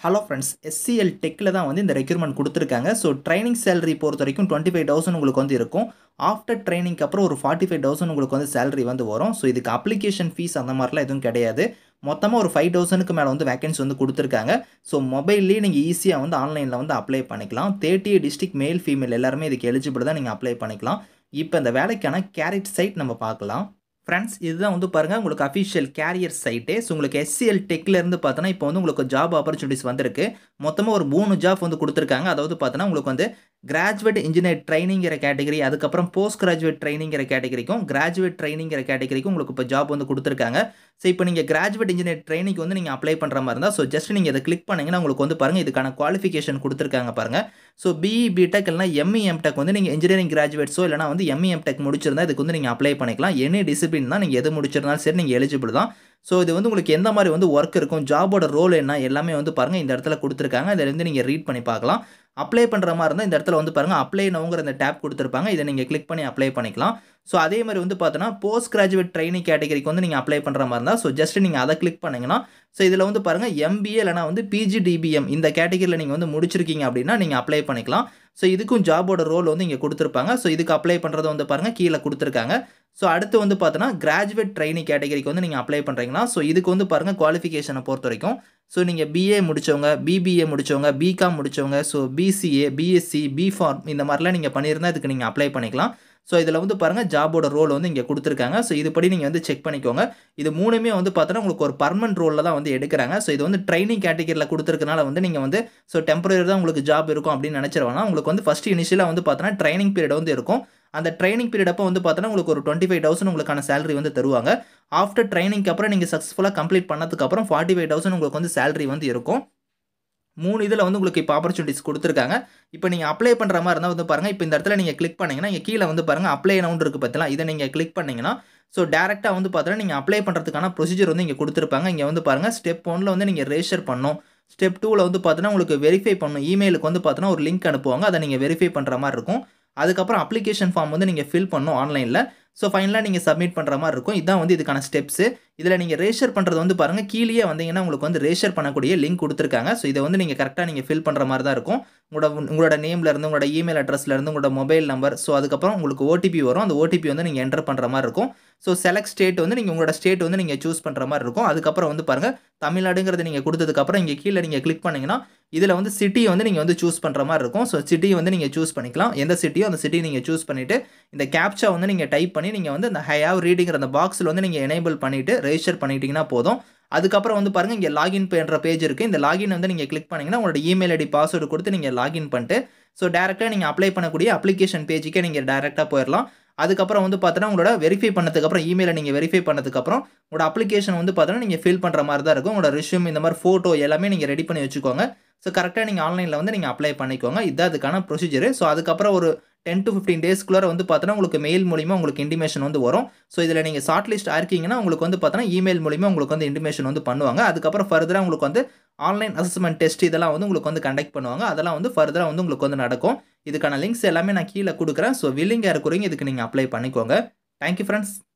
hello friends SCL டெக்கில் தான் வந்து இந்த ரெக்யூர்மெண்ட் கொடுத்துருக்காங்க ஸோ ட்ரைனிங் சேலரி பொறுத்த வரைக்கும் டுவெண்ட்டி ஃபைவ் தௌசண்ட் உங்களுக்கு வந்து இருக்கும் ஆஃப்டர் ட்ரைனிங்க்கு அப்புறம் ஒரு ஃபார்ட்டி ஃபைவ் தௌசண்ட் உங்களுக்கு வந்து சேலரி வந்து வரும் ஸோ இதுக்கு அப்ளிகேஷன் ஃபீஸ் அந்த மாதிரிலாம் எதுவும் கிடையாது மொத்தமாக ஒரு ஃபைவ் தௌசண்ட்க்கு மேலே வந்து வேகன்சி வந்து கொடுத்துருக்காங்க ஸோ மொபைல்லேயே நீங்கள் ஈஸியாக வந்து ஆன்லைனில் வந்து அப்ளை பண்ணிக்கலாம் தேர்ட்டி டிஸ்ட்ரிக்ட் மேல் ஃபீமேல் எல்லாருமே இதுக்கு எலிஜிபிள் தான் நீங்கள் அப்ளை பண்ணிக்கலாம் இப்போ இந்த வேலைக்கான கேரட் சைட் நம்ம பார்க்கலாம் ஃப்ரெண்ட்ஸ் இதுதான் வந்து பாருங்கள் உங்களுக்கு அஃபிஷியல் கேரியர் சைட்டே ஸோ உங்களுக்கு எஸ்சிஎல் டெக்லேருந்து பார்த்தோன்னா இப்போ வந்து உங்களுக்கு ஜாப் ஆப்பர்ச்சுனிட்டிஸ் வந்திருக்கு மொத்தமாக ஒரு மூணு ஜாப் வந்து கொடுத்துருக்காங்க அதாவது பார்த்தோன்னா உங்களுக்கு வந்து கிராஜுவேட் இன்ஜினியர் ட்ரைனிங்கிற கேட்டகரி அதுக்கப்புறம் போஸ்ட் கிராஜுவேட் ட்ரைனிங்கிற கேட்டகரிக்கும் கிராஜுவேட் ட்ரைனிங்கிற கேட்டகரிக்கும் உங்களுக்கு இப்போ ஜாப் வந்து கொடுத்துருக்காங்க ஸோ இப்போ நீங்கள் கிராஜுவேட் இன்ஜினியர் ட்ரைனிங் வந்து நீங்கள் அப்ளை பண்ணுற மாதிரி இருந்தால் ஸோ ஜஸ்ட் நீங்கள் இதை கிளிக் பண்ணிங்கன்னா உங்களுக்கு வந்து பாருங்கள் இதுக்கான குவாலிஃபிகேஷன் கொடுத்துருக்காங்க பாருங்கள் ஸோ பிஇ பிடெக் இல்லைனா எம்இ எம்டெக் வந்து நீங்கள் இன்ஜினியரிங் கிராஜுவேட்ஸோ இல்லைனா வந்து எம்இ எம்டெக் முடிச்சிருந்தா இதுக்கு வந்து நீங்கள் அப்ளை பண்ணிக்கலாம் எனி டிசிப்ளின் தான் நீங்கள் எது முடிச்சிருந்தாலும் சரி நீங்கள் எலிஜிபிள் தான் ஸோ இது வந்து உங்களுக்கு எந்த மாதிரி வந்து ஒர்க் இருக்கும் ஜாபோட ரோல் என்ன எல்லாமே வந்து பாருங்கள் இந்த இடத்துல கொடுத்துருக்காங்க இதில் வந்து நீங்கள் ரீட் பண்ணி பார்க்கலாம் அப்ளை பண்ணுற மாதிரி இருந்தால் இந்த இடத்துல வந்து பாருங்கள் அப்ளை நோங்கிற இந்த டேப் கொடுத்துருப்பாங்க இதை நீங்கள் கிளிக் பண்ணி அப்ளை பண்ணிக்கலாம் ஸோ அதே மாதிரி வந்து பார்த்தோன்னா போஸ்ட் கிராஜுவேட் ட்ரைனிங் கேட்டகரிக்கு வந்து நீங்கள் அப்ளை பண்ணுற மாதிரி இருந்தால் ஸோ ஜஸ்ட் நீங்கள் அதை கிளிக் பண்ணிங்கன்னா ஸோ இதில் வந்து பாருங்கள் எம்பிஏ இல்லைனா வந்து பிஜிடிபிஎம் இந்த கேட்டகரியில் நீங்கள் வந்து முடிச்சிருக்கீங்க அப்படின்னா நீங்கள் அப்ளை பண்ணிக்கலாம் ஸோ இதுக்கும் ஜாபோட ரோல் வந்து இங்கே கொடுத்துருப்பாங்க ஸோ இதுக்கு அப்ளை பண்ணுறது வந்து பாருங்கள் கீழே கொடுத்துருக்காங்க ஸோ அடுத்து வந்து பார்த்தோன்னா கிராஜுவேட் ட்ரைனிங் கேட்டகரிக்கு வந்து நீங்கள் அப்ளை பண்ணுறீங்கன்னா ஸோ இதுக்கு வந்து பாருங்கள் குவாலிஃபிகேஷனை பொறுத்த வரைக்கும் ஸோ நீங்கள் பிஏ முடித்தவங்க பிபிஏ முடித்தவங்க பிகாம் முடித்தவங்க ஸோ பிசிஏ பிஎஸ்சி பிஃபார்ம் இந்த மாதிரிலாம் நீங்கள் பண்ணியிருந்தால் இதுக்கு நீங்கள் அப்ளை பண்ணிக்கலாம் ஸோ இதில் வந்து பாருங்கள் ஜாபோட ரோல் வந்து இங்கே கொடுத்துருக்காங்க ஸோ இதுபடி நீங்கள் வந்து செக் பண்ணிக்கோங்க இது மூணுமே வந்து பார்த்தோன்னா உங்களுக்கு ஒரு பர்மனன்ட் ரோலில் தான் வந்து எடுக்கிறாங்க ஸோ இது வந்து ட்ரைனிங் கேட்டகரியில் கொடுத்துருக்கனால வந்து நீங்கள் வந்து ஸோ டெம்பரரி தான் உங்களுக்கு ஜாப் இருக்கும் அப்படின்னு நினச்சிருவாங்க உங்களுக்கு வந்து ஃபஸ்ட்டு இனிஷியலாக வந்து பார்த்தோன்னா ட்ரைனிங் பீரியட் வந்து இருக்கும் அந்த ட்ரைனிங் பீரியட் அப்போ வந்து பார்த்தோன்னா உங்களுக்கு ஒரு டுவெண்ட்டி ஃபைவ் தௌசண்ட் உங்களுக்கான சேலரி வந்து தருவாங்க ஆஃப்டர் ட்ரைனிங்க்கு அப்புறம் நீங்கள் சக்ஸஸ்ஃபுல்லாக கம்ப்ளீட் பண்ணதுக்கப்புறம் ஃபார்ட்டி ஃபைவ் தௌசண்ட் உங்களுக்கு வந்து சேலரி வந்து இருக்கும் மூணு இதில் வந்து உங்களுக்கு இப்போ ஆப்பர்ச்சுனிட்டிஸ் கொடுத்துருக்காங்க இப்போ நீங்கள் அப்ளை பண்ணுற மாதிரி இருந்தால் வந்து பாருங்கள் இப்போ இந்த இடத்துல நீங்கள் கிளிக் பண்ணிங்கன்னா இங்கே கீழே வந்து பாருங்கள் அப்ளை நவுண்ட் இருக்குது பார்த்தீங்களா இதை நீங்கள் கிளிக் பண்ணிங்கன்னா ஸோ டேரெக்டாக வந்து பார்த்தீங்கன்னா நீங்கள் அப்ளை பண்ணுறதுக்கான ப்ரொசீஜர் வந்து இங்கே கொடுத்துருப்பாங்க இங்கே வந்து பாருங்கள் ஸ்டெப் ஒனில் வந்து நீங்கள் ரெஜிஸ்டர் பண்ணணும் ஸ்டெப் டூவில் வந்து பார்த்தீங்கன்னா உங்களுக்கு வெரிஃபை பண்ணணும் இமெயிலுக்கு வந்து பார்த்தீங்கன்னா ஒரு லிங்க் அனுப்புவாங்க அதை நீங்கள் வெரிஃபை பண்ணுற மாதிரி இருக்கும் அதுக்கப்புறம் அப்ளிகேஷன் ஃபார்ம் வந்து நீங்கள் ஃபில் பண்ணணும் ஆன்லைனில் ஸோ ஃபைனலாக நீங்கள் சப்மிட் பண்ணுற மாதிரி இருக்கும் இதுதான் வந்து இதுக்கான ஸ்டெப்ஸு இதில் நீங்கள் ரேஷர் பண்ணுறது வந்து பாருங்கள் கீழே வந்தீங்கன்னா உங்களுக்கு வந்து ரேஷர் பண்ணக்கூடிய லிங்க் கொடுத்துருக்காங்க ஸோ இதை வந்து நீங்கள் கரெக்டாக நீங்கள் ஃபில் பண்ணுற மாதிரி தான் இருக்கும் உங்களோட உங்களோட நேம்லேருந்து உங்களோட இமெயில் அட்ரஸ்லேருந்து உங்களோட மொபைல் நம்பர் ஸோ அதுக்கப்புறம் உங்களுக்கு ஓடிபி வரும் அந்த ஓடிபி வந்து நீங்கள் என்டர் பண்ணுற மாதிரி இருக்கும் ஸோ செலக்ட் ஸ்டேட் வந்து நீங்கள் உங்களோட ஸ்டேட் வந்து நீங்கள் சூஸ் பண்ணுற மாதிரி இருக்கும் அதுக்கப்புறம் வந்து பாருங்கள் தமிழ்நாடுங்கிறது நீங்கள் கொடுத்ததுக்கப்புறம் இங்கே கீழே நீங்கள் கிளிக் பண்ணிங்கன்னா இதில் வந்து சிட்டியை வந்து நீங்கள் வந்து சூஸ் பண்ணுற மாதிரி இருக்கும் ஸோ சிட்டியை வந்து நீங்கள் சூஸ் பண்ணிக்கலாம் எந்த சிட்டியோ அந்த சிட்டியை நீங்கள் சூஸ் பண்ணிவிட்டு இந்த கேப்ச்சா வந்து நீங்கள் டைப் பண்ணி நீங்கள் வந்து இந்த ஹை ஹாவ் ரீடிங்கிற அந்த பாக்ஸில் வந்து நீங்கள் எனேபிள் பண்ணிவிட்டு ரெஜிஸ்டர் பண்ணிட்டீங்கன்னா போதும் அதுக்கப்புறம் வந்து பாருங்கள் இங்கே லாகின் பண்ணுற பேஜ் இருக்குது இந்த லாகின் வந்து நீங்கள் கிளிக் பண்ணிங்கன்னா உங்களோட இமெயில் ஐடி பாஸ்வேர்டு கொடுத்து நீங்கள் லாகின் பண்ணிட்டு ஸோ டேரெக்டாக நீங்கள் அப்ளை பண்ணக்கூடிய அப்ளிகேஷன் பேஜுக்கே நீங்கள் டேரெக்டாக போயிடலாம் அதுக்கப்புறம் வந்து பார்த்தோன்னா உங்களோட வெரிஃபை பண்ணதுக்கப்புறம் இமெயிலை நீங்கள் வெரிஃபை பண்ணதுக்கப்புறம் உங்களோட அப்ளிகேஷன் வந்து பார்த்தோன்னா நீங்கள் ஃபில் பண்ணுற மாதிரி தான் இருக்கும் உங்களோட ரிஷ்யூம் இந்த மாதிரி ஃபோட்டோ எல்லாமே நீங்கள் ரெடி பண்ணி வச்சுக்கோங்க ஸோ கரெக்டாக நீங்கள் ஆன்லைனில் வந்து நீங்கள் அப்ளை பண்ணிக்கோங்க இதுதான் அதுக்கான ப்ரொசீஜர் ஸோ அதுக்கப்புறம் ஒரு டென் டு ஃபிஃப்டீன் டேஸ்க்குள்ளே வந்து பார்த்தோன்னா உங்களுக்கு மெயில் மூலிமா உங்களுக்கு இன்டிமேஷன் வந்து வரும் ஸோ இதில் நீங்கள் ஷார்ட் லிஸ்ட் ஆயிருக்கீங்கன்னா உங்களுக்கு வந்து பார்த்தோன்னா இமெயில் மூலிமா உங்களுக்கு வந்து இன்டிமேஷன் வந்து பண்ணுவாங்க அதுக்கப்புறம் ஃபர்தராக உங்களுக்கு வந்து ஆன்லைன் அசஸ்மெண்ட் டெஸ்ட் இதெல்லாம் வந்து உங்களுக்கு வந்து கண்டக்ட் பண்ணுவாங்க அதெல்லாம் வந்து ஃபர்தராக வந்து உங்களுக்கு வந்து நடக்கும் இதுக்கான லிங்க்ஸ் எல்லாமே நான் கீழே கொடுக்குறேன் ஸோ வில்லிங்காக இருக்கிறீங்க இதுக்கு நீங்கள் அப்ளை பண்ணிக்கோங்க தேங்க்யூ ஃப்ரெண்ட்ஸ்